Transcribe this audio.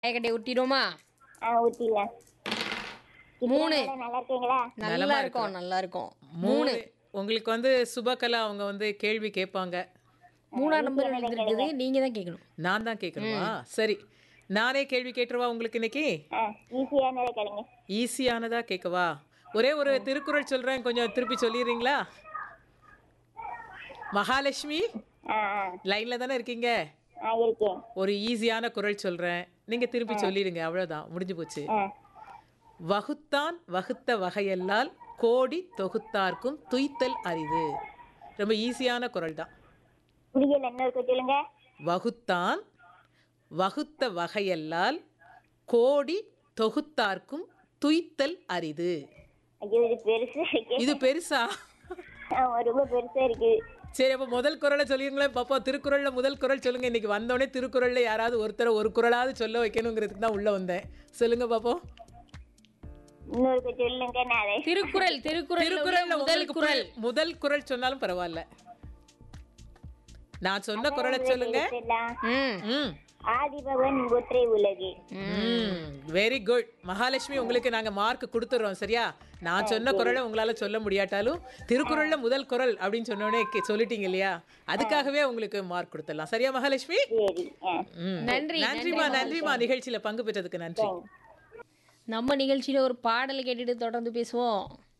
ஏகட்டை ஊட்டிடுமா ஆ ஊற்றிடலாம் மூணு நல்லா இருக்கீங்களா நல்லா இருக்கும் நல்லா இருக்கும் மூணு உங்களுக்கு வந்து சுபகலா அவங்க வந்து கேள்வி கேட்பாங்க மூணாம் நம்பர் எழுதிருக்குது நீங்க தான் கேட்கணும் நான் தான் கேட்கணுமா சரி நானே கேள்வி கேட்டுருவா உங்களுக்கு இன்னைக்கு ஆ ஈஸியானதை கேளுங்க ஈஸியானதா கேட்கவா ஒரே ஒரு திருக்குறள் சொல்றேன் கொஞ்சம் திருப்பி சொல்லிடுறீங்களா மகாலட்சுமி ஆ ஆ லைன்ல தானே இருக்கீங்க ஆ இருக்கேன் ஒரு ஈஸியான குறள் சொல்றேன் நீங்க திருப்பி சொல்லிடுங்க அவ்வளவுதான் முடிஞ்சு போச்சு ஆ வகுத்தான் வகுத்த வகையல்லால் கோடி தொகுத்தார்க்கும் துய்த்தல் அரிது ரொம்ப ஈஸியான குறள் தான் புரியல இன்னொருக்கு சொல்லுங்க வகுத்தான் வகுத்த வகையல்லால் கோடி தொகுத்தார்க்கும் துய்த்தல் அரிது ஐயோ இது பெருசா இருக்கு இது பெருசா ஆமா, ரொம்ப பெருசா இருக்கு சரி அப்போ முதல் குறளை சொல்லிருங்களேன் பாப்பா திருக்குறள்ல முதல் குறள் சொல்லுங்க இன்னைக்கு வந்தோடனே திருக்குறள்ல யாராவது ஒருத்தரை ஒரு குறளாவது சொல்ல வைக்கணுங்கிறதுக்கு தான் உள்ள வந்தேன் சொல்லுங்க பாப்போம் இன்னொருக்கு சொல்லுங்க நான் அதை திருக்குறள் திருக்குறள் திருக்குறள்ல முதல் உங்களுக்கு குறள் புரி- முதல் குறள் சொன்னாலும் பரவாயில்ல நான் சொன்ன குறளை சொல்லுங்க எழுதலாம். ம் ம் ஆதிபவன் ஒற்றை உலகு வெரி குட் மகாலட்சுமி உங்களுக்கு நாங்க மார்க் கொடுத்துறோம் சரியா நான் சொன்ன குறளை உங்களால சொல்ல முடியாட்டாலும் திருக்குறள்ல முதல் குறள் அப்படின்னு சொன்னோடனே கே- சொல்லிட்டீங்க இல்லையா அதுக்காகவே உங்களுக்கு மார்க் கொடுத்துடலாம் சரியா மகாலட்சுமி சரி ஆ ம். நன்றி, நன்றிமா நன்றிமா நிகழ்ச்சியில பங்கு பெற்றதுக்கு நன்றி நம்ம நிகழ்ச்சியில ஒரு பாடல் கேட்டுட்டு தொடர்ந்து பேசுவோம்